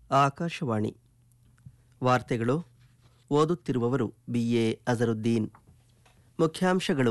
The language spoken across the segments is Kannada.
ಆಕಾಶವಾಣಿ ವಾರ್ತೆಗಳು ಓದುತ್ತಿರುವವರು ಬಿಎ ಅಜರುದ್ದೀನ್ ಮುಖ್ಯಾಂಶಗಳು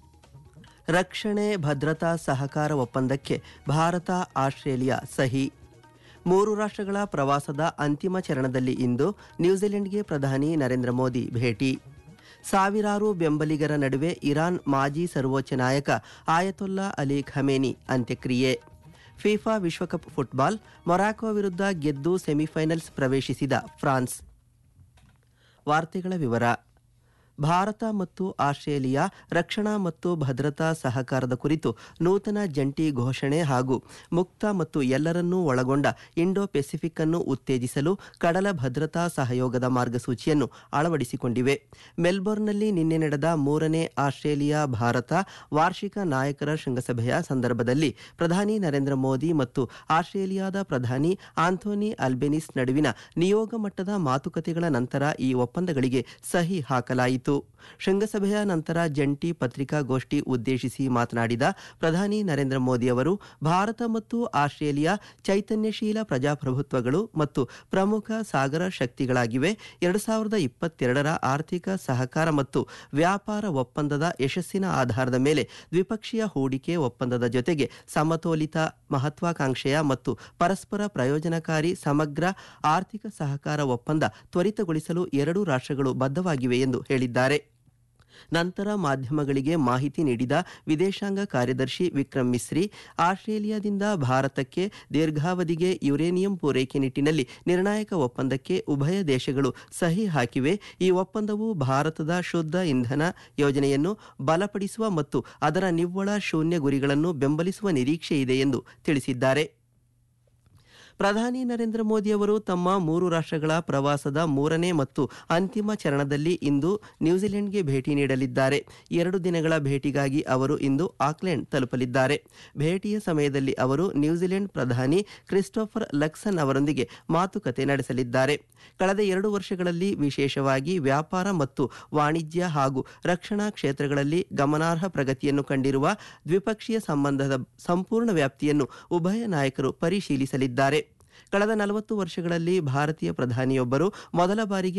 ರಕ್ಷಣೆ ಭದ್ರತಾ ಸಹಕಾರ ಒಪ್ಪಂದಕ್ಕೆ ಭಾರತ ಆಸ್ಟ್ರೇಲಿಯಾ ಸಹಿ ಮೂರು ರಾಷ್ಟ್ರಗಳ ಪ್ರವಾಸದ ಅಂತಿಮ ಚರಣದಲ್ಲಿ ಇಂದು ನ್ಯೂಜಿಲೆಂಡ್ಗೆ ಪ್ರಧಾನಿ ನರೇಂದ್ರ ಮೋದಿ ಭೇಟಿ ಸಾವಿರಾರು ಬೆಂಬಲಿಗರ ನಡುವೆ ಇರಾನ್ ಮಾಜಿ ಸರ್ವೋಚ್ಚ ನಾಯಕ ಆಯತೊಲ್ಲಾ ಅಲಿ ಖಮೇನಿ ಅಂತ್ಯಕ್ರಿಯೆ ಫಿಫಾ ವಿಶ್ವಕಪ್ ಫುಟ್ಬಾಲ್ ಮೊರಾಕೊ ವಿರುದ್ಧ ಗೆದ್ದು ಸೆಮಿಫೈನಲ್ಸ್ ಪ್ರವೇಶಿಸಿದ ಫ್ರಾನ್ಸ್ ವಾರ್ತೆಗಳ ವಿವರ ಭಾರತ ಮತ್ತು ಆಸ್ಟ್ರೇಲಿಯಾ ರಕ್ಷಣಾ ಮತ್ತು ಭದ್ರತಾ ಸಹಕಾರದ ಕುರಿತು ನೂತನ ಜಂಟಿ ಘೋಷಣೆ ಹಾಗೂ ಮುಕ್ತ ಮತ್ತು ಎಲ್ಲರನ್ನೂ ಒಳಗೊಂಡ ಇಂಡೋ ಪೆಸಿಫಿಕ್ ಅನ್ನು ಉತ್ತೇಜಿಸಲು ಕಡಲ ಭದ್ರತಾ ಸಹಯೋಗದ ಮಾರ್ಗಸೂಚಿಯನ್ನು ಅಳವಡಿಸಿಕೊಂಡಿವೆ ಮೆಲ್ಬೋರ್ನ್ನಲ್ಲಿ ನಿನ್ನೆ ನಡೆದ ಮೂರನೇ ಆಸ್ಟ್ರೇಲಿಯಾ ಭಾರತ ವಾರ್ಷಿಕ ನಾಯಕರ ಶೃಂಗಸಭೆಯ ಸಂದರ್ಭದಲ್ಲಿ ಪ್ರಧಾನಿ ನರೇಂದ್ರ ಮೋದಿ ಮತ್ತು ಆಸ್ಟ್ರೇಲಿಯಾದ ಪ್ರಧಾನಿ ಆಂಥೋನಿ ಅಲ್ಬೆನಿಸ್ ನಡುವಿನ ನಿಯೋಗ ಮಟ್ಟದ ಮಾತುಕತೆಗಳ ನಂತರ ಈ ಒಪ್ಪಂದಗಳಿಗೆ ಸಹಿ ಹಾಕಲಾಯಿತು ಶೃಂಗಸಭೆಯ ನಂತರ ಜಂಟಿ ಪತ್ರಿಕಾಗೋಷ್ಠಿ ಉದ್ದೇಶಿಸಿ ಮಾತನಾಡಿದ ಪ್ರಧಾನಿ ನರೇಂದ್ರ ಮೋದಿ ಅವರು ಭಾರತ ಮತ್ತು ಆಸ್ಟ್ರೇಲಿಯಾ ಚೈತನ್ಯಶೀಲ ಪ್ರಜಾಪ್ರಭುತ್ವಗಳು ಮತ್ತು ಪ್ರಮುಖ ಸಾಗರ ಶಕ್ತಿಗಳಾಗಿವೆ ಎರಡು ಸಾವಿರದ ಇಪ್ಪತ್ತೆರಡರ ಆರ್ಥಿಕ ಸಹಕಾರ ಮತ್ತು ವ್ಯಾಪಾರ ಒಪ್ಪಂದದ ಯಶಸ್ಸಿನ ಆಧಾರದ ಮೇಲೆ ದ್ವಿಪಕ್ಷೀಯ ಹೂಡಿಕೆ ಒಪ್ಪಂದದ ಜೊತೆಗೆ ಸಮತೋಲಿತ ಮಹತ್ವಾಕಾಂಕ್ಷೆಯ ಮತ್ತು ಪರಸ್ಪರ ಪ್ರಯೋಜನಕಾರಿ ಸಮಗ್ರ ಆರ್ಥಿಕ ಸಹಕಾರ ಒಪ್ಪಂದ ತ್ವರಿತಗೊಳಿಸಲು ಎರಡೂ ರಾಷ್ಟ್ರಗಳು ಬದ್ಧವಾಗಿವೆ ಎಂದು ಹೇಳಿದ್ದಾರೆ ನಂತರ ಮಾಧ್ಯಮಗಳಿಗೆ ಮಾಹಿತಿ ನೀಡಿದ ವಿದೇಶಾಂಗ ಕಾರ್ಯದರ್ಶಿ ವಿಕ್ರಮ್ ಮಿಸ್ರಿ ಆಸ್ಟ್ರೇಲಿಯಾದಿಂದ ಭಾರತಕ್ಕೆ ದೀರ್ಘಾವಧಿಗೆ ಯುರೇನಿಯಂ ಪೂರೈಕೆ ನಿಟ್ಟಿನಲ್ಲಿ ನಿರ್ಣಾಯಕ ಒಪ್ಪಂದಕ್ಕೆ ಉಭಯ ದೇಶಗಳು ಸಹಿ ಹಾಕಿವೆ ಈ ಒಪ್ಪಂದವು ಭಾರತದ ಶುದ್ಧ ಇಂಧನ ಯೋಜನೆಯನ್ನು ಬಲಪಡಿಸುವ ಮತ್ತು ಅದರ ನಿವ್ವಳ ಶೂನ್ಯ ಗುರಿಗಳನ್ನು ಬೆಂಬಲಿಸುವ ನಿರೀಕ್ಷೆ ಇದೆ ಎಂದು ತಿಳಿಸಿದ್ದಾರೆ ಪ್ರಧಾನಿ ನರೇಂದ್ರ ಮೋದಿ ಅವರು ತಮ್ಮ ಮೂರು ರಾಷ್ಟ್ರಗಳ ಪ್ರವಾಸದ ಮೂರನೇ ಮತ್ತು ಅಂತಿಮ ಚರಣದಲ್ಲಿ ಇಂದು ನ್ಯೂಜಿಲೆಂಡ್ಗೆ ಭೇಟಿ ನೀಡಲಿದ್ದಾರೆ ಎರಡು ದಿನಗಳ ಭೇಟಿಗಾಗಿ ಅವರು ಇಂದು ಆಕ್ಲೆಂಡ್ ತಲುಪಲಿದ್ದಾರೆ ಭೇಟಿಯ ಸಮಯದಲ್ಲಿ ಅವರು ನ್ಯೂಜಿಲೆಂಡ್ ಪ್ರಧಾನಿ ಕ್ರಿಸ್ಟೋಫರ್ ಲಕ್ಸನ್ ಅವರೊಂದಿಗೆ ಮಾತುಕತೆ ನಡೆಸಲಿದ್ದಾರೆ ಕಳೆದ ಎರಡು ವರ್ಷಗಳಲ್ಲಿ ವಿಶೇಷವಾಗಿ ವ್ಯಾಪಾರ ಮತ್ತು ವಾಣಿಜ್ಯ ಹಾಗೂ ರಕ್ಷಣಾ ಕ್ಷೇತ್ರಗಳಲ್ಲಿ ಗಮನಾರ್ಹ ಪ್ರಗತಿಯನ್ನು ಕಂಡಿರುವ ದ್ವಿಪಕ್ಷೀಯ ಸಂಬಂಧದ ಸಂಪೂರ್ಣ ವ್ಯಾಪ್ತಿಯನ್ನು ಉಭಯ ನಾಯಕರು ಪರಿಶೀಲಿಸಲಿದ್ದಾರೆ ಕಳೆದ ನಲವತ್ತು ವರ್ಷಗಳಲ್ಲಿ ಭಾರತೀಯ ಪ್ರಧಾನಿಯೊಬ್ಬರು ಮೊದಲ ಬಾರಿಗೆ